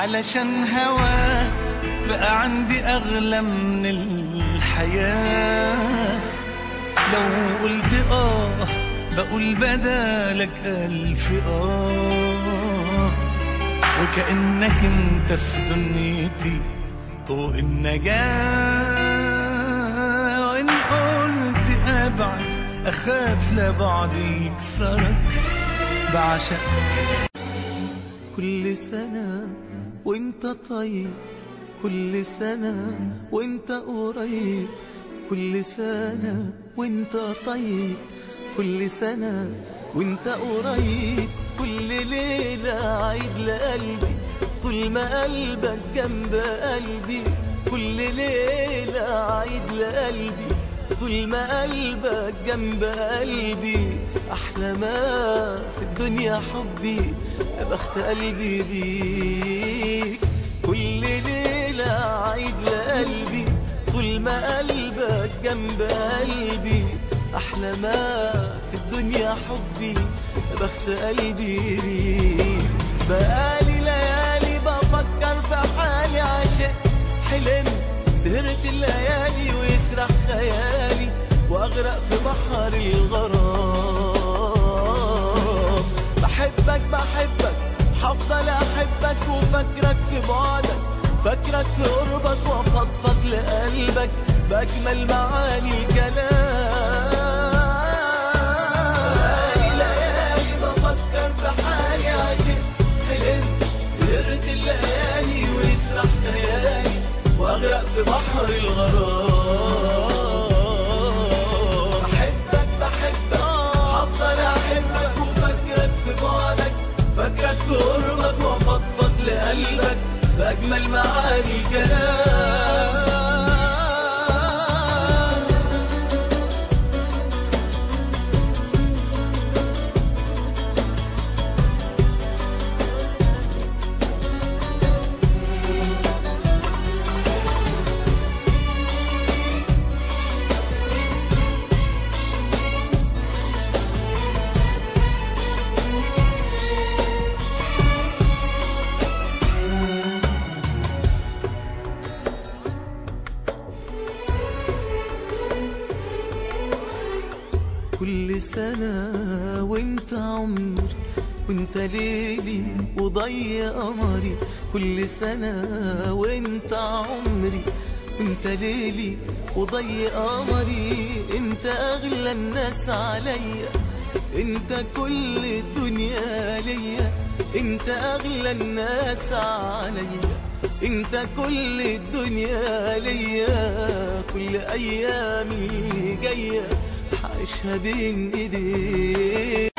علشان هوا بقى عندي أغلى من الحياة لو قلت آه بقول بدالك ألف آه وكأنك انت في دنيتي طوق النجاة وإن قلت أبعد أخاف لبعد يكسرك بعشقك كل سنة وانت طيب كل سنة وانت قريب كل سنة وانت طيب كل سنة وانت قريب كل ليلة عيد لقلبي طول ما قلبك جنب قلبي كل ليلة عيد لقلبي طول ما قلبك جنب قلبي أحلى ما في الدنيا حبي يا بخت قلبي بيك كل ليلة عيد لقلبي طول ما قلبك جنب قلبي أحلى ما في الدنيا حبي يا بخت قلبي بيك بقالي ليالي بفكر في حالي عشق حلمت سهرت الليالي ويسرح خيالي واغرق في بحر الغرام بحبك بحبك حفضل احبك وفكرك في بعدك فكرك في قربك وافضفض لقلبك باجمل معاني الكلام ليالي بفكر في حالي عشقت حلمت سهرت الليالي ويسرح خيالي واغرق في بحر الغرام بحبك بحبك هفضل احبك وفكرك في بعدك فكرك في قربك وافضفض لقلبك باجمل معاني الكلام كل سنة وانت عمري وانت ليلي وضي قمري كل سنة وانت عمري وانت ليلي وضي قمري انت اغلى الناس عليا انت كل الدنيا ليا انت اغلى الناس عليا انت كل الدنيا ليا كل ايامي جايه عايشها بين ايديك